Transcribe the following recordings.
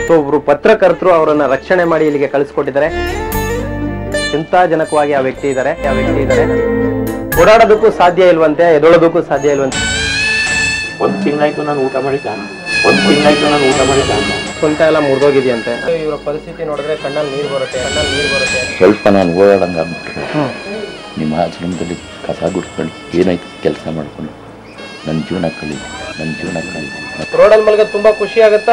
So ಒಬ್ರು ಪತ್ರಕರ್ತರು ಅವರನ್ನ ರಕ್ಷಣೆ ಮಾಡಿ ಇಲ್ಲಿಗೆ ಕಳಿಸ್ಕೊಟ್ಟಿದ್ದಾರೆ ಚಿಂತಾಜನಕವಾಗಿ ಆ ವ್ಯಕ್ತಿ ಇದ್ದಾರೆ ಆ ವ್ಯಕ್ತಿ ಇದ್ದಾರೆ ಓಡಾಡೋದಕ್ಕೂ ಸಾಧ್ಯ ಇಲ್ವಂತೆ ಎದೊಳೋದಕ್ಕೂ ಸಾಧ್ಯ ಇಲ್ವಂತೆ ಒಂದು ತಿಂಗಳಾಯ್ತು ನಾನು ಊಟ ಮಾಡಿದ್ದ ಒಂದು ತಿಂಗಳಾಯ್ತು ನಾನು ಊಟ ಮಾಡಿದ್ದ ಸ್ವಂತ ಎಲ್ಲ ಮುರಿದೋಗಿದೆಯಂತೆ ಇವರ ಪರಿಸ್ಥಿತಿ ನೋಡಿದ್ರೆ ಕಣ್ಣಲ್ಲಿ ನೀರು ಬರುತ್ತೆ ಕಣ್ಣಲ್ಲಿ ನೀರು ಬರುತ್ತೆ ಸ್ವಲ್ಪ ನಾನು ಓಡಾಡಂಗೆ ಆಗ್ಬಿಟ್ರೆ ನಿಮ್ಮ ಆಶ್ರಮದಲ್ಲಿ ಕಸ ಗುಡ್ಸ್ಕೊಂಡು ಏನಾಯ್ತು ಕೆಲಸ ಮಾಡ್ಕೊಂಡು ನನ್ನ ಜೀವನ ಕಳಿ ನನ್ನ ಜೀವನ ಕಳಿ ರೋಡಲ್ಲಿ ಮಲ್ಗ ತುಂಬಾ ಖುಷಿ ಆಗುತ್ತಾ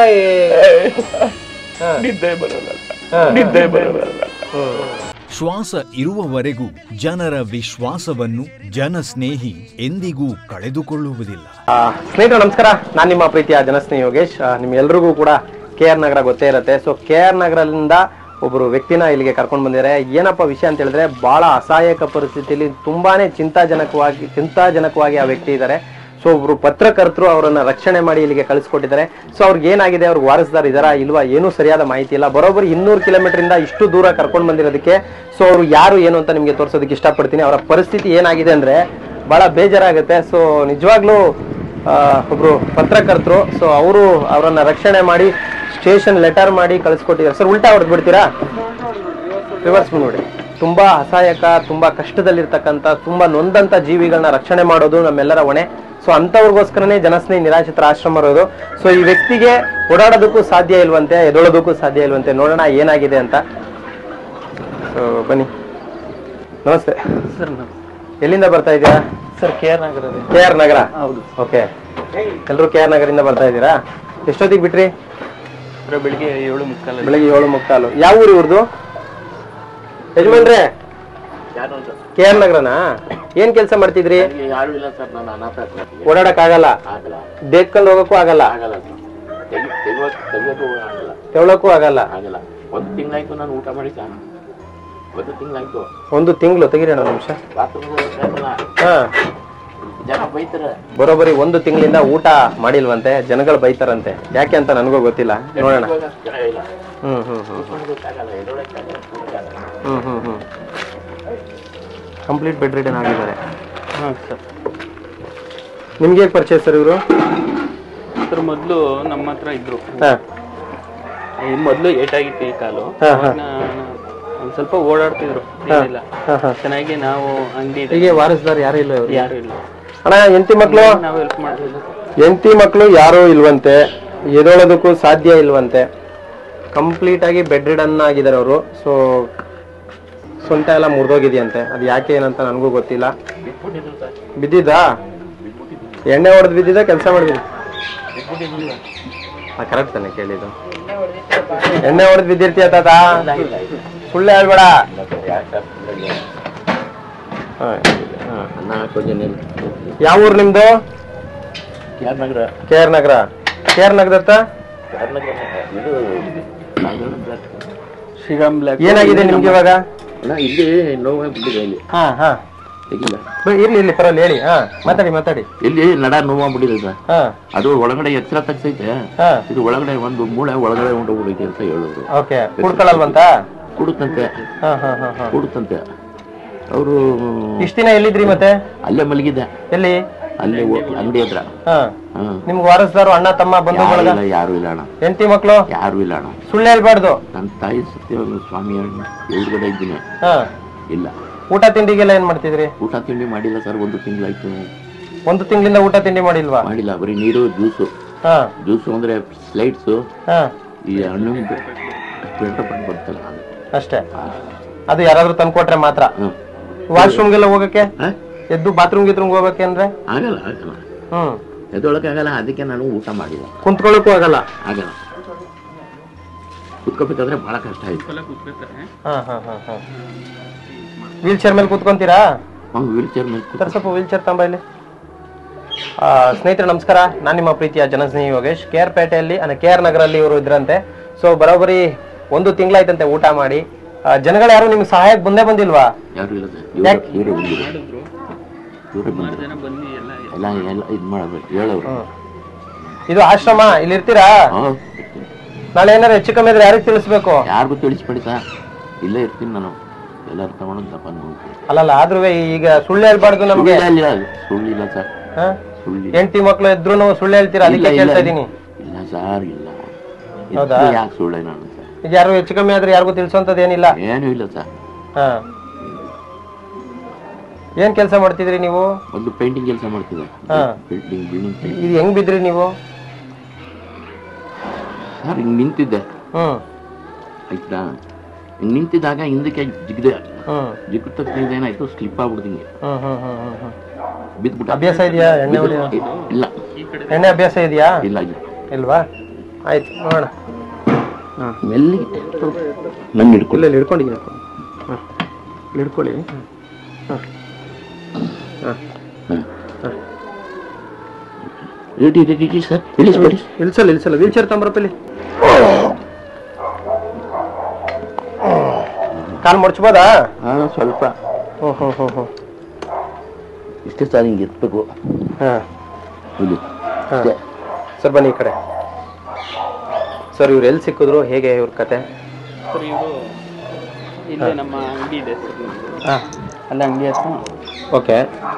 ನಿದ್ದೆ ಬರಲ್ಲ ನಿದ್ದೆ ಬರಲ್ಲ ಶ್ವಾಸ ಇರುವವರೆಗೂ ಜನರ ವಿಶ್ವಾಸವನ್ನು ಜನಸ್ನೇಹಿ ಎಂದಿಗೂ ಕಳೆದುಕೊಳ್ಳುವುದಿಲ್ಲ ಸ್ನೇಹಿತರೆ ನಮಸ್ಕಾರ ನಾನು ನಿಮ್ಮ ಪ್ರೀತಿಯ ಜನಸ್ನೇಹಿ ಯೋಗೇಶ್ ಆ, ನಿಮ್ಗೆಲ್ರಿಗೂ ಕೂಡ ಕೆ ಆರ್ ನಗರ ಗೊತ್ತೇ ಇರುತ್ತೆ ಸೊ ಕೆ ಆರ್ ನಗರದಿಂದ ಒಬ್ಬರು ವ್ಯಕ್ತಿನ ಇಲ್ಲಿಗೆ ಕರ್ಕೊಂಡು ಬಂದಿದ್ದಾರೆ ಏನಪ್ಪ ವಿಷಯ ಅಂತ ಹೇಳಿದ್ರೆ ಬಹಳ ಅಸಹಾಯಕ ಪರಿಸ್ಥಿತಿಯಲ್ಲಿ ತುಂಬಾನೇ ಚಿಂತಾಜನಕವಾಗಿ ಚಿಂತಾಜನಕವಾಗಿ ಆ ವ್ಯಕ್ತಿ ಇದ್ದಾರೆ ಸೊ ಒಬ್ರು ಪತ್ರಕರ್ತರು ಅವರನ್ನ ರಕ್ಷಣೆ ಮಾಡಿ ಇಲ್ಲಿಗೆ ಕಳಿಸ್ಕೊಟ್ಟಿದ್ದಾರೆ ಸೊ ಅವ್ರಿಗೆ ಏನಾಗಿದೆ ಅವ್ರಿಗೆ ವಾರಸ್ದಾರ್ ಇದಾರಾ ಇಲ್ವಾ ಏನೂ ಸರಿಯಾದ ಮಾಹಿತಿ ಇಲ್ಲ ಬರೋಬ್ಬರಿ ಇನ್ನೂರು ಕಿಲೋಮೀಟರ್ ಇಂದ ಇಷ್ಟು ದೂರ ಕರ್ಕೊಂಡು ಬಂದಿರೋದಕ್ಕೆ ಸೊ ಅವರು ಯಾರು ಏನು ಅಂತ ನಿಮ್ಗೆ ತೋರಿಸೋದಕ್ಕೆ ಇಷ್ಟಪಡ್ತೀನಿ ಅವರ ಪರಿಸ್ಥಿತಿ ಏನಾಗಿದೆ ಅಂದ್ರೆ ಬಹಳ ಬೇಜಾರಾಗುತ್ತೆ ಸೊ ನಿಜವಾಗ್ಲೂ ಆ, ಒಬ್ರು ಪತ್ರಕರ್ತರು ಸೊ ಅವರು ಅವರನ್ನ ರಕ್ಷಣೆ ಮಾಡಿ ಸ್ಟೇಷನ್ ಲೆಟರ್ ಮಾಡಿ ಕಳಿಸ್ಕೊಟ್ಟಿದ್ದಾರೆ ಸರ್ ಉಲ್ಟಾ ಹೊಡೆದು ಬಿಡ್ತೀರಾ ರಿವರ್ಸ್ ನೋಡಿ ತುಂಬಾ ಅಸಹಾಯಕ ತುಂಬಾ ಕಷ್ಟದಲ್ಲಿರ್ತಕ್ಕಂಥ ತುಂಬಾ ನೊಂದಂತ ಜೀವಿಗಳನ್ನ ರಕ್ಷಣೆ ಮಾಡೋದು ನಮ್ಮೆಲ್ಲರ ಹೊಣೆ ಸೊ ಅಂತವ್ರಿಗೋಸ್ಕರನೇ ಜನಸ್ನೇಹಿ ನಿರಾಶ್ರಿತರ ಆಶ್ರಮ ಇರೋದು ಸೊ ಈ ವ್ಯಕ್ತಿಗೆ ಓಡಾಡೋದಕ್ಕೂ ಸಾಧ್ಯ ಇಲ್ವಂತೆ ಎದೊಳೋದಕ್ಕೂ ಸಾಧ್ಯ ಇಲ್ವಂತೆ ನೋಡೋಣ ಏನಾಗಿದೆ ಅಂತ ಸೊ ಬನ್ನಿ ನಮಸ್ತೆ ಸರ್ ಎಲ್ಲಿಂದ ಬರ್ತಾ ಇದೀರಾ sir K R Nagar K R Nagar ಹೌದು ಓಕೆ ಎಲ್ಲರೂ ಕೆ ಆರ್ ನಗರಿಂದ ಬರ್ತಾ ಇದ್ದೀರಾ ಎಷ್ಟೊತ್ತಿಗೆ ಬಿಟ್ರಿ ಸರ್ ಬೆಳಿಗ್ಗೆ ಏಳು ಮುಕ್ಕಾಲ ಬೆಳಗ್ಗೆ ಏಳು ಮುಕ್ಕಾಲು ಯಾವ ಊರು ಇವ್ರದ್ದು ಯಜಮಾನ್ರೆ ಕೆ ಆರ್ ನಗರನಾ ಏನ್ ಕೆಲಸ ಮಾಡ್ತಿದ್ರಿ ಯಾರು ಇಲ್ಲ ಸರ್ ನಾನು ಅನಾಥ ಓಡಾಡಕ್ ಆಗಲ್ಲ ಆಗಲ್ಲ ದೇಕ್ಕೊಂಡು ಹೋಗಕ್ಕೂ ಆಗಲ್ಲ ಆಗಲ್ಲ ಸರ್ ತೆಗಿ ತೆಗಿಯೋಕೆ ತೆಗಿಯೋದು ಆಗಲ್ಲ ತೆವಳಕ್ಕೂ ಆಗಲ್ಲ ಆಗಲ್ಲ ಒಂದು ತಿಂಗಳಾಯ್ತು ನಾನು ಊಟ ಮಾಡಿದ್ದ ಒಂದು ತಿಂಗಳಾಯ್ತು ಒಂದು ತಿಂಗಳು ತೆಗಿರಿ ಒಂದು ನಿಮಿಷ ಬಾತ್ರೂಮ್ ಹಾ ಜನ ಬೈತಾರೆ ಬರೋಬ್ಬರಿ ಒಂದು ತಿಂಗಳಿಂದ ಊಟ ಮಾಡಿಲ್ವಂತೆ ಜನಗಳು ಬೈತಾರಂತೆ ಯಾಕೆ ಅಂತ ನನಗೂ ಗೊತ್ತಿಲ್ಲ ನೋಡೋಣ ಇವಾಗ ಜನ ಇಲ್ಲ ಹ್ಮ್ ಹ್ಮ್ ಹ್ಮ್ ಕೂತ್ಕೊಳ್ಳೋದಕ್ಕಾಗಲ್ಲ ಎದೊಳಕ್ಕಾಗಲ್ಲ ಕೂತ್ಕೊಳ್ಳೋಕ್ಕಾಗಲ್ಲ. ಹ್ಮ್ ಹ್ಮ್ ಹ್ಮ್ ಕಂಪ್ಲೀಟ್ ಬೆಡ್ ರಿಡನ್ ಆಗಿದ್ದಾರೆ ಹಾಂ ಸರ್ ನಿಮ್ಗೆ ಹೇಗೆ ಪರಿಚಯ ಸರ್ ಇವರು ಸರ್ ಮೊದಲು ನಮ್ಮ ಹತ್ರ ಇದ್ರು ಹಾ ಈ ಮೊದಲು ಏಟಾಗಿತ್ತು ಈ ಕಾಲು ಹಾ, ಹಾ. ಅವಾಗ ಒಂದ್ ಸ್ವಲ್ಪ ಓಡಾಡ್ತಿದ್ರು ಏನಿಲ್ಲ ಹಾ ಹಾ ಚೆನ್ನಾಗಿ ನಾವು ಅಂಗಡಿ ಹೀಗೆ ವಾರಸ್ದಾರ್ ಯಾರು ಇಲ್ಲ ಇವ್ರು ಯಾರು ಇಲ್ಲ ಅಣ್ಣ ಎಂತಿ ಮಕ್ಳು ನಾವು ಹೆಲ್ಪ್ ಮಾಡ್ತಿದ್ವಿ ಎಂತಿ ಮಕ್ಳು ಯಾರು ಇಲ್ವಂತೆ ಎದೊಳೋದಕ್ಕೂ ಸಾಧ್ಯ ಇಲ್ವಂತೆ ಕಂಪ್ಲೀಟ್ ಆಗಿ ಬೆಡ್ ರಿಡನ್ ಆಗಿದ್ದಾರೆ ಅವರು ಸೊ ಸೊಂಟ ಎಲ್ಲ ಮುರಿದೋಗಿದೆಯಂತೆ ಅದು ಯಾಕೆ ಏನಂತ ನನಗೂ ಗೊತ್ತಿಲ್ಲ ಬಿದ್ದಿದ್ದಾ ಎಣ್ಣೆ ಹೊಡೆದು ಬಿದ್ದಿದ್ದ ಕೆಲಸ ಮಾಡಿದ್ವಿ ಕರೆಕ್ಟ್ ತಾನೆ ಕೇಳಿದ್ದು ಎಣ್ಣೆ ಹೊಡೆದು ಬಿದ್ದಿರ್ತೀಯ ತಾತ ಸುಳ್ಳು ಹೇಳ್ಬೇಡ ಹಾ, ಹಾ. ಅನ್ನ ಹಾಕೋ ಜನ ಇಲ್ಲ. ಯಾವ ಊರು ನಿಮ್ದು ಯಾರ್ ನಗರ K R Nagar K R ನಗರದತ್ತ ಯಾರ್ ನಗರ ಇದು ಸಾಗರ ಬ್ಲಾಕ್. ಶ್ರೀರಾಮ್ ಬ್ಲಾಕ್ ಏನಾಗಿದೆ ನಿಮ್ಗೆ ಇವಾಗ ಅಣ್ಣ ಇಲ್ಲಿ ನೋವಾಗ್ಬಿಟ್ಟಿದೆ ಇಲ್ಲಿ ಹಾ ಹಾ ತೆಗಿಲ್ಲ ಬ- ಇರ್ಲಿ ಇರ್ಲಿ ಪರವಾಗಿಲ್ಲ ಹೇಳಿ ಹಾ ಮಾತಾಡಿ ಮಾತಾಡಿ ಇಲ್ಲಿ ನಡ ನೋವಾಗ್ಬಿಟ್ಟಿದೆ ಸರ್ ಹಾ ಅದು ಒಳಗಡೆ ಎಚ್ಚರ ತಗ್ಸೈತೆ ಹಾ ಇದು ಒಳಗಡೆ ಒಂದು ಮೂಳೆ ಒಳಗಡೆ ಹೊಂಟೋಗ್ಬಿಡೈತೆ ಅಂತ ಹೇಳಿದ್ರು ಓಕೆ ಕುಡ್ಕೊಳಲ್ವಂತ ಕುಡುತ್ತಂತೆ ಹಾ ಹಾ ಹಾ ಹಾ ಕುಡುತ್ತಂತೆ ಅವರು ಇಷ್ಟ ದಿನ ಎಲ್ಲಿದ್ರಿ ಮತ್ತೆ ಅಲ್ಲೇ ಮಲಗಿದ್ದೆ ಎಲ್ಲಿ ಅಲ್ಲೇ ಹೋ- ಅಂಗಡಿ ಹತ್ರ ಹಾ ಹಾ ನಿಮ್ಗೆ ವಾರಸ್ದಾರು ಅಣ್ಣ ತಮ್ಮ ಬಂಧು ಯಾರು ಬಳಗ ಇಲ್ಲ ಯಾರು ಇಲ್ಲ ಅಣ್ಣ ಹೆಂಡತಿ ಮಕ್ಳು ಯಾರು ಇಲ್ಲ ಅಣ್ಣ ಸುಳ್ಳು ಹೇಳ್ಬಾರ್ದು ನನ್ನ ತಾಯಿ ಸತ್ಯ ಸ್ವಾಮಿ ಎದುರುಗಡೆ ಇದ್ದೀನಿ ಹಾ ಇಲ್ಲ ಊಟ ತಿಂಡಿಗೆಲ್ಲ ಏನ್ ಮಾಡ್ತಿದ್ರಿ ಊಟ ತಿಂಡಿ ಮಾಡಿಲ್ಲ ಸರ್ ಒಂದು ತಿಂಗಳಾಯ್ತು ಒಂದು ತಿಂಗಳಿಂದ ಊಟ ತಿಂಡಿ ಮಾಡಿಲ್ವಾ ಮಾಡಿಲ್ಲ ಬರೀ ನೀರು ಜ್ಯೂಸು ಹಾ ಜ್ಯೂಸು ಅಂದ್ರೆ ಸ್ಲೈಡ್ಸು ಹಾ ಈ ಹಣ್ಣು ಪೇಟ ಪಟ್ಟು ಬರ್ತಲ್ಲ ಅದು. ಅಷ್ಟೇ ಅದು ಯಾರಾದ್ರೂ ತಂದ್ಕೊಟ್ರೆ ಮಾತ್ರ ಹ್ಮ್. ವಾಶ್ರೂಮ್ಗೆಲ್ಲ ಹೋಗಕ್ಕೆ ಹಾ? ಎದ್ದು ಬಾತ್ರೂಮ್ ಗಿತ್ರೂಮ್ ಹೋಗಕ್ಕೆ ಅಂದ್ರೆ ಆಗಲ್ಲ ಆಗಲ್ಲ ಹ್ಮ್ ಎದೊಳಕ್ಕಾಗಲ್ಲ ಅದಕ್ಕೆ ನಾನು ಊಟ ಮಾಡಿಲ್ಲ ಕುಂತ್ಕೊಳ್ಳೋಕ್ಕೂ ಆಗಲ್ಲ ಆಗಲ್ಲ ಕುತ್ಕೋಬೇಕಾದ್ರೆ ಬಹಳ ಕಷ್ಟ ಆಯ್ತು ಹಾ ಹಾ ಹಾ ಹಾ ವೀಲ್ ಚೇರ್ ಮೇಲೆ ಕೂತ್ಕೊಂತೀರಾ ಅವ್ನು ವೀಲ್ ಚೇರ್ ಮೇಲೆ ಕೂತ್ ಸರ್ ಸ್ವಲ್ಪ ವೀಲ್ ಚೇರ್ ತಂಬ ಇಲ್ಲಿ ಆ, ಸ್ನೇಹಿತರೆ ನಮಸ್ಕಾರ ನಾನು ನಿಮ್ಮ ಪ್ರೀತಿಯ ಜನಸ್ನೇಹಿ ಯೋಗೇಶ್ ಕೆ ಆರ್ ಪೇಟೆಯಲ್ಲಿ ಅಂದ್ರೆ ಕೆ ಆರ್ ನಗರಲ್ಲಿ ಇವರು ಇದ್ರಂತೆ ಸೊ ಬರೋಬ್ಬರಿ ಒಂದು ತಿಂಗಳಾಯ್ತಂತೆ ಊಟ ಮಾಡಿ ಆ, ಜನಗಳು ಯಾರು ನಿಮ್ಗೆ ಸಹಾಯಕ್ಕೆ ಬಂದೇ ಬಂದಿಲ್ವಾ ಯಾರು ಇಲ್ಲ ಸರ್ ಇವ್ರು ಯಾಕ್? ಇವರೇ ಬಂದಿದ್ರು ಇವರೇ ಬಂದ್ರು ಜನ ಬಂದು ಎಲ್ಲ ಎಲ್ಲ ಎಲ್ಲ ಇದು ಮಾಡಬೇಕು ಹೇಳೋರು ಹ್ಮ್. ಇದು ಆಶ್ರಮ ಇಲ್ಲಿ ಇರ್ತೀರಾ ಹಾಂ ನಾಳೆ ಏನಾರು ಹೆಚ್ಚು ಕಮ್ಮಿ ಇದ್ರೆ ಯಾರಿಗೆ ತಿಳಿಸ್ಬೇಕು ಯಾರಿಗೂ ತಿಳಿಸ್ಬೇಡಿ ಸರ್ ಇಲ್ಲೇ ಇರ್ತೀನಿ ನಾನು ಎಲ್ಲರೂ ತಗೊಂಡು ದಪ್ಪ ನೋಡ್ತೀನಿ ಅಲ್ಲಲ್ಲ ಆದ್ರೂ ಈಗ ಸುಳ್ಳು ಹೇಳ್ಬಾರ್ದು ನಮ್ಗೆ ಸುಳ್ಳಿಲ್ಲ ಸುಳ್ಳಿಲ್ಲ ಸರ್ ಸುಳ್ಳಿಲ್ಲ ಹೆಂಡತಿ ಮಕ್ಳು ಇದ್ರು ಸುಳ್ಳು ಹೇಳ್ತೀರಾ ಅದಕ್ಕೆ ಇಲ್ಲ, ಕೇಳ್ತಾ ಇಲ್ಲ. ಇದೀನಿ ಇಲ್ಲ ಸರ್ ಇಲ್ಲ ಹೌದಾ? ಯಾಕೆ ಸುಳ್ಳು ನಾನು ಸರ್ ಈಗ ಯಾರು ಹೆಚ್ಚು ಕಮ್ಮಿ ಆದ್ರೆ ಯಾರಿಗೂ ತಿಳಿಸೋಂಥದ್ದು ಏನಿಲ್ಲ ಏನೂ ಇಲ್ಲ ಸರ್ ಹಾ ಏನ್ ಕೆಲಸ ಮಾಡ್ತಿದ್ರಿ ನೀವು ಒಂದು ಪೇಂಟಿಂಗ್ ಕೆಲಸ ಮಾಡ್ತಿದ್ದೆ ಹಾ. ಬಿಲ್ಡಿಂಗ್ ಬಿಲ್ಡಿಂಗ್ ಪೇಂಟ್ ಇದು ಹೆಂಗ್ ಬಿದ್ರಿ ನೀವು ಸರ್ ಹಿಂಗೆ ನಿಂತಿದ್ದೆ ಹ್ಮ್ ಆಯ್ತಾ ಹಿಂಗೆ ನಿಂತಿದ್ದಾಗ ಹಿಂದಕ್ಕೆ ಜಿಗ್ದೆ ಹ್ಮ್ ಜಿಗ್ದ ತಕ್ಷಣ ಇದೇನಾಯ್ತು ಸ್ಲಿಪ್ ಆಗ್ಬಿಡ್ದಿಂಗೆ ಹ್ಮ್ ಹ್ಮ್ ಹ್ಮ್ ಹ್ಮ್ ಹ್ಮ್ ಬಿದ್ಬಿಟ್ಟ ಅಭ್ಯಾಸ ಇದೆಯಾ ಎಣ್ಣೆ ಹೊಡಿಯೋ ಇಲ್ಲ ಎಣ್ಣೆ ಅಭ್ಯಾಸ ಇದೆಯಾ ಇಲ್ಲ ಇಲ್ಲ ಇಲ್ವಾ ಆಯ್ತು ನೋಡೋಣ ಮೆಲ್ಲಿಗೆ ನಂಗೆ ಹಿಡ್ಕೊಳ್ಳಿ ಇಲ್ಲ ಹಿಡ್ಕೊಂಡಿದ್ದೀನಿ ಹಾಂ ಹಿಡ್ಕೊಳ್ಳಿ ರೆಡಿ ರೆಡಿ ಸರ್ ಇಳಿಸ್ಬೇಡಿ ಇಲ್ಸಲ್ಲ ಇಲ್ಸಲ್ಲ ವೀಲ್ ಚೇರ್ ತಂಬರಪ್ಪ ಇಲ್ಲಿ ಕಾಲ್ ಮಡ್ಚ್ಬೋದಾ ಹಾಂ ಸ್ವಲ್ಪ ಹ್ಞೂ ಹ್ಞೂ ಹ್ಞೂ ಹ್ಞೂ ಇಷ್ಟೇ ಸರ್ ಹಿಂಗೆ ಎತ್ತಬೇಕು ಹಾಂ ಇಲ್ಲಿ ಹಾಂ ಅಷ್ಟೇ. ಸರ್ ಬನ್ನಿ ಈ ಕಡೆ ಸರ್ ಇವ್ರು ಎಲ್ಲಿ ಸಿಕ್ಕಿದ್ರು ಹೇಗೆ ಇವ್ರ ಕತೆ ಸರ್ ಇವರು ಇಲ್ಲೇ ನಮ್ಮ ಅಂಗಡಿ ಇದೆ ಸರ್ ಹಾಂ ಅಲ್ಲೇ ಅಂಗಡಿ ಹತ್ರ ಓಕೆ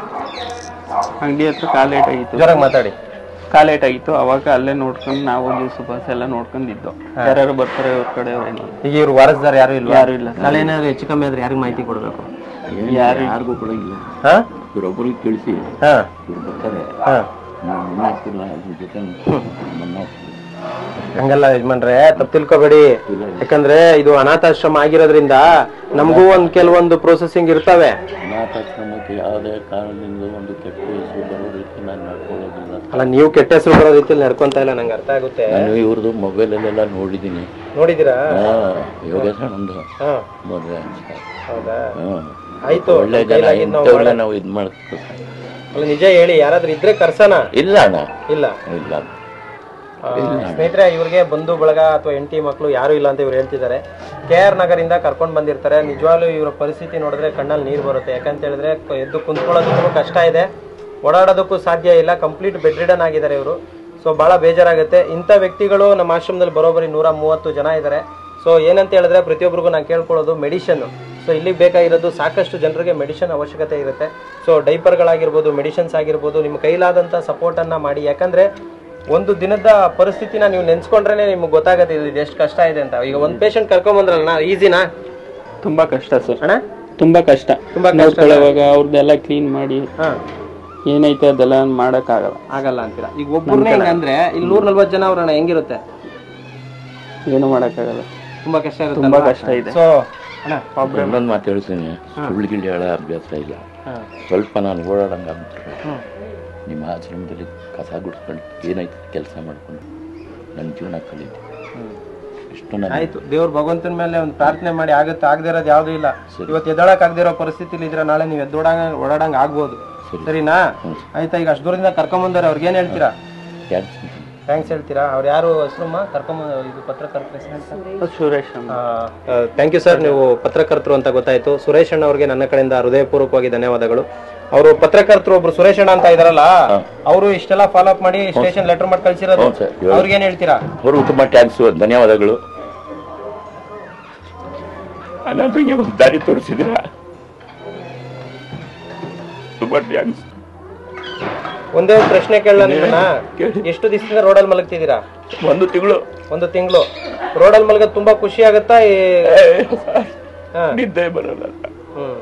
ಅಂಗಡಿ ಹತ್ರ ಕಾಲ್ ಲೇಟ್ ಆಗಿತ್ತು ಜೋರಾಗಿ ಮಾತಾಡಿ ಕಾಲ್ ಲೇಟ್ ಆಗಿತ್ತು ಅವಾಗ ಅಲ್ಲೇ ನೋಡ್ಕೊಂಡು ನಾವು ಜ್ಯೂಸ್ ಬಸ್ ಎಲ್ಲ ನೋಡ್ಕೊಂಡಿದ್ದು ಯಾರ್ಯಾರು ಬರ್ತಾರೆ ಅವ್ರ ಕಡೆ ಅವ್ರೇನು ಈಗ ಇವ್ರು ವಾರಸ್ದಾರ ಯಾರು ಇಲ್ವಾ ಯಾರು ಇಲ್ಲ ಸರ್. ನಾಳೆ ಏನಾದ್ರು ಹೆಚ್ಚು ಕಮ್ಮಿ ಆದ್ರೆ ಯಾರಿಗೆ ಮಾಹಿತಿ ಕೊಡಬೇಕು ಏನು ಯಾರು- ಯಾರಿಗೂ ಕೊಡಂಗಿಲ್ಲ ಹಾಂ ಇವ್ರೊಬ್ಬರಿಗೆ ತಿಳಿಸಿ ಹಾಂ ಇವ್ರು ಬರ್ತಾರೆ ಹಾಂ ನಾವು ಮಣ್ಣು ಹಾಕ್ತಿಲ್ಲ ಅದ್ರ ಜೊತೆ ಮಣ್ಣು ಹಾಕ್ತೀವಿ ಹಂಗಲ್ಲ ಯಜಮಾನ್ರೆ ತಪ್ಪು ತಿಳ್ಕೊಬೇಡಿ ಯಾಕಂದ್ರೆ ಇದು ಅನಾಥಾಶ್ರಮ ಆಗಿರೋದ್ರಿಂದ ನಮಗೂ ಒಂದ್ ಕೆಲವೊಂದು ಪ್ರೊಸೆಸಿಂಗ್ ಇರ್ತವೆ ಅನಾಥಾಶ್ರಮಕ್ಕೆ ಯಾವುದೇ ಕಾರಣದಿಂದ ಒಂದು ಕೆಟ್ಟ ಹೆಸರು ಬರೋ ರೀತಿ ನಾನು ನಡ್ಕೊಳ್ಳೋದಿಲ್ಲ ಅಲ್ಲ ನೀವು ಕೆಟ್ಟ ಹೆಸರು ಬರೋ ರೀತಿಯಲ್ಲಿ ನಡ್ಕೊಂತ ಇಲ್ಲ ನಂಗೆ ಅರ್ಥ ಆಗುತ್ತೆ ನಾನು ಇವ್ರದ್ದು ಮೊಬೈಲಲ್ಲೆಲ್ಲ ನೋಡಿದ್ದೀನಿ ನೋಡಿದೀರಾ ಹಾಂ ಯೋಗೇಶಣ್ಣಂದು ಹಾ ಮದುವೆ ಹೌದಾ ಹಾಂ ಆಯ್ತು ಒಳ್ಳೆ ನಮ್ ಜನ ಕೈಲಾಗಿದ್ ನಾವು ಇಂಥವ್ರನ್ನ ಮಾಡೋಣ. ನಾವು ಇದು ಮಾಡ್ತೀವಿ ಅಲ್ಲ ನಿಜ ಹೇಳಿ ಯಾರಾದ್ರೂ ಇದ್ರೆ ಕರ್ಸನ ಇಲ್ಲ ಅಣ್ಣ ಇಲ್ಲ ಇಲ್ಲ ಆ, ಸ್ನೇಹಿತರೆ ಇವ್ರಿಗೆ ಬಂಧು ಬಳಗ ಅಥವಾ ಹೆಂಡತಿ ಮಕ್ಕಳು ಯಾರು ಇಲ್ಲ ಅಂತ ಇವ್ರು ಹೇಳ್ತಿದ್ದಾರೆ ಕೆ ಆರ್ ನಗರಿಂದ ಕರ್ಕೊಂಡು ಬಂದಿರ್ತಾರೆ ನಿಜವಾಗ್ಲೂ ಇವರ ಪರಿಸ್ಥಿತಿ ನೋಡಿದ್ರೆ ಕಣ್ಣಲ್ಲಿ ನೀರು ಬರುತ್ತೆ ಯಾಕಂತ ಹೇಳಿದ್ರೆ ಕ- ಎದ್ದು ಕುಂತ್ಕೊಳ್ಳೋದಕ್ಕೂ ಕಷ್ಟ ಇದೆ ಓಡಾಡೋದಕ್ಕೂ ಸಾಧ್ಯ ಇಲ್ಲ ಕಂಪ್ಲೀಟ್ ಬೆಡ್ ರಿಡನ್ ಆಗಿದ್ದಾರೆ ಇವರು ಸೊ ಭಾಳ ಬೇಜಾರಾಗುತ್ತೆ ಇಂಥ ವ್ಯಕ್ತಿಗಳು ನಮ್ಮ ಆಶ್ರಮದಲ್ಲಿ ಬರೋಬ್ಬರಿ ನೂರ ಮೂವತ್ತು ಜನ ಇದ್ದಾರೆ ಸೊ ಏನಂತ ಹೇಳಿದ್ರೆ ಪ್ರತಿಯೊಬ್ಬರಿಗೂ ನಾನು ಕೇಳ್ಕೊಳ್ಳೋದು ಮೆಡಿಷನ್ ಸೊ ಇಲ್ಲಿಗೆ ಬೇಕಾಗಿರೋದು ಸಾಕಷ್ಟು ಜನರಿಗೆ ಮೆಡಿಷನ್ ಅವಶ್ಯಕತೆ ಇರುತ್ತೆ ಸೊ ಡೈಪರ್ಗಳಾಗಿರ್ಬೋದು ಮೆಡಿಷನ್ಸ್ ಆಗಿರ್ಬೋದು ನಿಮ್ಮ ಕೈಲಾದಂಥ ಸಪೋರ್ಟನ್ನು ಮಾಡಿ ಯಾಕಂದರೆ ಒಂದು ದಿನದ ಪರಿಸ್ಥಿತಿನ ನೀವು ನೆನ್ಸ್ಕೊಂಡ್ರೆ ನಿಮ್ಗೆ ಗೊತ್ತಾಗತ್ತೆ ಇದು ಎಷ್ಟು ಕಷ್ಟ ಇದೆ ಅಂತ ಈಗ ಒಂದು ಪೇಷಂಟ್ ಕರ್ಕೊಂಬಂದ್ರಲ್ಲ ಈಸಿನಾ ತುಂಬಾ ಕಷ್ಟ ಸರ್ ಅಣ್ಣ ತುಂಬಾ ಕಷ್ಟ ತುಂಬಾ ಕಷ್ಟ. ನೋಡ್ಕೊಳ್ಳೋವಾಗ ಅವ್ರದ್ದೆಲ್ಲ ಕ್ಲೀನ್ ಮಾಡಿ ಹಾಂ ಏನೈತೆ ಅದೆಲ್ಲ ಮಾಡಕ್ಕಾಗಲ್ಲ ಆಗಲ್ಲ ಅಂತೀರಾ ಈಗ ಒಬ್ಬರನ್ನೇ ಅಂದ್ರೆ ಇಲ್ಲಿ ನೂರ ನಲ್ವತ್ತು ಜನ ಅವ್ರಣ್ಣ ಹೆಂಗಿರುತ್ತೆ ಏನು ಮಾಡಕ್ಕಾಗಲ್ಲ ತುಂಬಾ ಕಷ್ಟ ಇರುತ್ತೆ ತುಂಬಾ ಕಷ್ಟ ಇದೆ ಸೊ ಅಣ್ಣ ಇನ್ನೊಂದು ಮಾತು ಹೇಳ್ತೀನಿ ಸುಳ್ಳು ಗಿಳ್ಳು ಹೇಳೋ ಅಭ್ಯಾಸ ಇಲ್ಲ ಹಾಂ ಸ್ವಲ್ಪ ನಾನು ಓಡಾಡಂಗೆ ಆಗ್ಬಿಟ್ರೆ ಹ್ಞೂ ನಿಮ್ಮ ಆಶ್ರಮದಲ್ಲಿ ಕಸ ಗುಡಿಸ್ಕೊಂಡು ಏನಾಯ್ತು ಕೆಲಸ ಮಾಡ್ಕೊಂಡು ನನ್ನ ಜೀವನ ಕಳೀತು ಇಷ್ಟು ನಾನು ಆಯ್ತು ದೇವ್ರ ಭಗವಂತನ ಮೇಲೆ ಒಂದು ಪ್ರಾರ್ಥನೆ ಮಾಡಿ ಆಗುತ್ತೆ ಆಗದೆ ಇರೋದು ಯಾವ್ದು ಇಲ್ಲ ಇವತ್ತು ಎದ್ದಳಕ್ ಆಗದೆ ಇರೋ ಪರಿಸ್ಥಿತಿಲಿ ಇದ್ರೆ ನಾಳೆ ನೀವು ಎದ್ದೋಡಂಗ ಓಡಾಡಂಗ ಆಗ್ಬೋದು ಸರಿನಾ ಆಯ್ತಾ ಈಗ ಅಷ್ಟು ದೂರದಿಂದ ಕರ್ಕೊಂಬಂದಾರೆ ಅವ್ರಿಗೆ ಏನ್ ಹೇಳ್ತೀರಾ ಥ್ಯಾಂಕ್ಸ್ ಥ್ಯಾಂಕ್ಸ್ ಹೇಳ್ತೀರಾ ಅವ್ರು ಯಾರು ಹೆಸರಮ್ಮ ಕರ್ಕೊಂಬಂದ ಇದು ಪತ್ರಕರ್ತರ ಹೆಸರು ಸುರೇಶ್ ಅಂತ ಥ್ಯಾಂಕ್ ಯು ಸರ್ ನೀವು ಪತ್ರಕರ್ತರು ಅಂತ ಗೊತ್ತಾಯ್ತು ಸುರೇಶ್ ಅಣ್ಣ ಅವ್ರಿಗೆ ನನ್ನ ಕಡೆಯಿಂದ ಹೃದಯಪೂರ್ವಕವಾಗಿ ಧನ್ಯವಾದಗಳು ಅವರು ಪತ್ರಕರ್ತರು ಒಬ್ರು ಸುರೇಶ್ ಅಣ್ಣ ಅಂತ ಇದಾರಲ್ಲ ಅವರು ಇಷ್ಟೆಲ್ಲ ಫಾಲೋ ಅಪ್ ಮಾಡಿ ಸ್ಟೇಷನ್ ಲೆಟರ್ ಮಾಡಿ ಕಳ್ಸಿರೋದು ಹ್ಞೂ ಸರ್. ಅವ್ರಿಗೆ ಏನ್ ಹೇಳ್ತೀರಾ ಅವರು ತುಂಬ ಟ್ಯಾಂಕ್ಸು ಧನ್ಯವಾದಗಳು ಅನಾಥರಿಗೆ ಒಂದು ದಾರಿ ತೋರಿಸಿದ್ರ ತುಂಬ ಟ್ಯಾಂಕ್ಸ್ ಒಂದೇ ಒಂದು ಪ್ರಶ್ನೆ ಕೇಳಲ್ಲ ನಿಮ್ಮನ್ನ ಎಷ್ಟು ದಿವಸದಿಂದ ರೋಡಲ್ಲಿ ಮಲಗ್ತಿದ್ದೀರಾ ಒಂದು ತಿಂಗಳು ಒಂದು ತಿಂಗಳು ರೋಡಲ್ಲಿ ಮಲಗೋದು ತುಂಬಾ ಖುಷಿ ಆಗುತ್ತಾ ಈ- ಹಾ. ನಿದ್ದೆ ಬರಲ್ಲ ಹ್ಮ್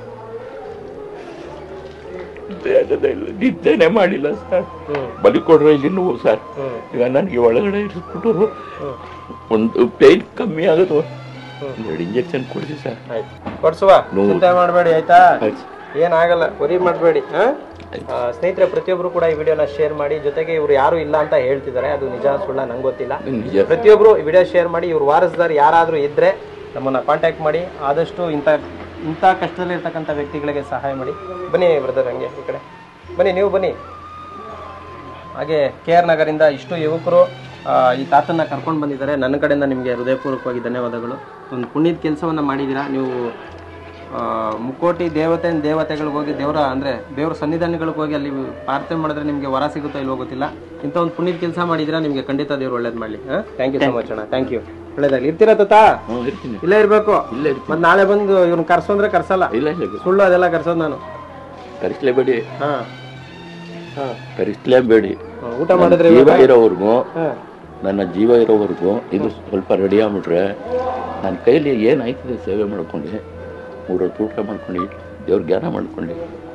ನಿದ್ದೆ ಆಗದೇ ಇಲ್ಲ ನಿದ್ದೆನೆ ಮಾಡಿಲ್ಲ ಸರ್ ಹ್ಮ್ ಬಲಿ ಕೊಡ್ರೆ ಇಲ್ಲಿ ನೋವು ಸರ್ ಹ್ಮ್ ಈಗ ನನಗೆ ಒಳಗಡೆ ಇರಿಸ್ಬಿಟ್ಟು ಒಂದು ಪೇನ್ ಕಮ್ಮಿ ಆಗೋದು ಎರಡು ಇಂಜೆಕ್ಷನ್ ಕೊಡಿಸಿ ಸರ್ ಆಯ್ತು ಕೊಡ್ಸುವ ನೋವು. ಚಿಂತೆ ಮಾಡಬೇಡಿ ಆಯ್ತಾ ಆಯ್ತು. ಏನಾಗಲ್ಲ ವರಿ ಮಾಡಬೇಡಿ ಸ್ನೇಹಿತರೆ ಪ್ರತಿಯೊಬ್ರು ಕೂಡ ಈ ವಿಡಿಯೋನ ಶೇರ್ ಮಾಡಿ ಜೊತೆಗೆ ಇವ್ರು ಯಾರು ಇಲ್ಲ ಅಂತ ಹೇಳ್ತಿದ್ದಾರೆ ಅದು ನಿಜ ಸುಳ್ಳ ನಂಗೆ ಗೊತ್ತಿಲ್ಲ ನಿಜ ಪ್ರತಿಯೊಬ್ರು ಈ ವಿಡಿಯೋ ಶೇರ್ ಮಾಡಿ ಇವ್ರು ವಾರಸ್ದಾರ್ ಯಾರಾದರೂ ಇದ್ರೆ ನಮ್ಮನ್ನ ಕಾಂಟ್ಯಾಕ್ಟ್ ಮಾಡಿ ಆದಷ್ಟು ಇಂಥ ಇಂಥ ಕಷ್ಟದಲ್ಲಿ ಇರ್ತಕ್ಕಂಥ ವ್ಯಕ್ತಿಗಳಿಗೆ ಸಹಾಯ ಮಾಡಿ ಬನ್ನಿ ಬ್ರದರ್ ಹಂಗೆ ಈ ಕಡೆ ಬನ್ನಿ ನೀವು ಬನ್ನಿ ಹಾಗೆ ಕೆ ಆರ್ ನಗರಿಂದ ಇಷ್ಟು ಯುವಕರು ಆ, ಈ ತಾತನ್ನ ಕರ್ಕೊಂಡು ಬಂದಿದ್ದಾರೆ ನನ್ನ ಕಡೆಯಿಂದ ನಿಮಗೆ ಹೃದಯಪೂರ್ವಕವಾಗಿ ಧನ್ಯವಾದಗಳು ಒಂದು ಪುಣ್ಯದ ಕೆಲಸವನ್ನು ಮಾಡಿದ್ದೀರಾ ನೀವು ಆ, ಮುಕ್ಕೋಟಿ ದೇವತೆ ದೇವತೆಗಳಿಗೆ ಹೋಗಿ ದೇವರ ಅಂದರೆ ದೇವರ ಸನ್ನಿಧಾನಗಳಿಗೆ ಹೋಗಿ ಅಲ್ಲಿ ಪ್ರಾರ್ಥನೆ ಮಾಡಿದ್ರೆ ನಿಮಗೆ ವರ ಸಿಗುತ್ತೋ ಇಲ್ವೋ ಗೊತ್ತಿಲ್ಲ ಇಂಥ ಒಂದು ಪುಣ್ಯದ ಕೆಲಸ ಮಾಡಿದ್ದೀರಾ ನಿಮಗೆ ಖಂಡಿತ ದೇವ್ರು ಒಳ್ಳೇದು ಮಾಡಲಿ ಹಾಂ ಥ್ಯಾಂಕ್ ಯು ಸೊ ಮಚ್ ಅಣ್ಣ ಥ್ಯಾಂಕ್ ಯು ಒಳ್ಳೇದಾಗಲಿ ಇರ್ತೀರಾ ತಾತ ಹ್ಞೂ ಇರ್ತೀನಿ ಇಲ್ಲೇ ಇರಬೇಕು ಇಲ್ಲೇ ಇರ್ತೀನಿ ಮತ್ತೆ ನಾಳೆ ಬಂದು ಇವ್ರನ್ನ ಕರ್ಸೋ ಅಂದ್ರೆ ಕರ್ಸಲ್ಲ ಇಲ್ಲ ಇಲ್ಲ ಸುಳ್ಳು ಅದೆಲ್ಲ ಕರ್ಸೋದು ನಾನು ಕರಿಸ್ಲೇಬೇಡಿ ಹಾಂ ಹಾಂ ಕರಿಸ್ಲೇಬೇಡಿ ಊಟ ಮಾಡಿದ್ರೆ ಜೀವ ಇರೋವರೆಗೂ ಹಾಂ ನನ್ನ ಜೀವ ಇರೋವರೆಗೂ ಇದು ಸ್ವಲ್ಪ ರೆಡಿ ಆಗ್ಬಿಟ್ರೆ ನನ್ನ ಕೈಲಿ ಏನಾಯ್ತದೆ ಸೇವೆ ಮಾಡ್ಕೊಂಡು ಮೂರೊತ್ತು ಊಟ ಮಾಡ್ಕೊಂಡು ದೇವ್ರ ಜ್ಞಾನ ಮಾಡ್ಕೊಂಡು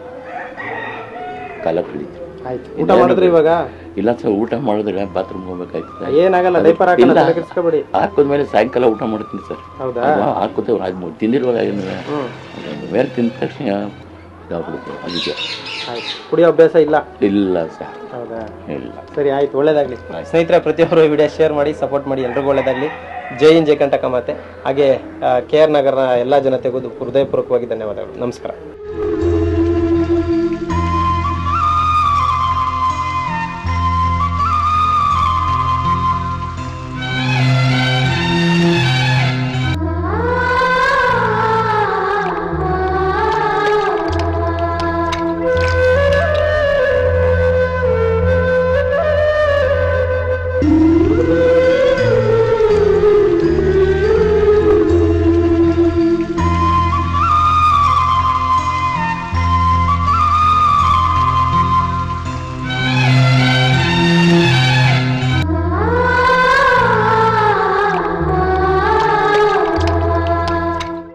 ಕಾಲ ಕಳೀತೀನಿ ಆಯ್ತು ಊಟ ಮಾಡಿದ್ರಿ ಇವಾಗ ಇಲ್ಲ ಸರ್ ಊಟ ಮಾಡಿದ್ರೆ ಬಾತ್ರೂಮ್ ಹೋಗ್ಬೇಕಾಯ್ತದೆ ಏನಾಗಲ್ಲ ಡೈಪರ್ ಹಾಕಲ್ಲ ಇಲ್ಲ. ತಲೆ ಕೆಡಿಸ್ಕೊಬೇಡಿ ಹಾಕಿದ್ಮೇಲೆ ಸಾಯಂಕಾಲ ಊಟ ಮಾಡ್ತೀನಿ ಸರ್ ಹೌದಾ ಹಾಕೋತೇವೆ ಅದು ತಿಂದಿರುವಾಗ ಏನು ಹ್ಮ್ ಅದೊಂದು ಮೇಲೆ ತಿಂದ ತಕ್ಷಣ ಇದಾಗ್ಬಿಡುತ್ತೆ ಅದಕ್ಕೆ ಆಯ್ತು ಕುಡಿಯೋ ಅಭ್ಯಾಸ ಇಲ್ಲ ಇಲ್ಲ ಸರ್ ಹೌದಾ ಇಲ್ಲ ಸರಿ ಆಯ್ತು ಒಳ್ಳೇದಾಗ್ಲಿ ಸ್ನೇಹಿತರೆ ಪ್ರತಿಯೊಬ್ಬರು ವಿಡಿಯೋ ಶೇರ್ ಮಾಡಿ ಸಪೋರ್ಟ್ ಮಾಡಿ ಎಲ್ರಿಗೂ ಒಳ್ಳೇದಾಗ್ಲಿ ಜೈ ಇನ್ ಜೈ ಕಂಟಕ ಮಾತೆ ಹಾಗೆ ಕೆ ಆರ್ ನಗರ ಎಲ್ಲ ಜನತೆಗೂ ಹೃದಯಪೂರ್ವಕವಾಗಿ ಧನ್ಯವಾದಗಳು ನಮಸ್ಕಾರ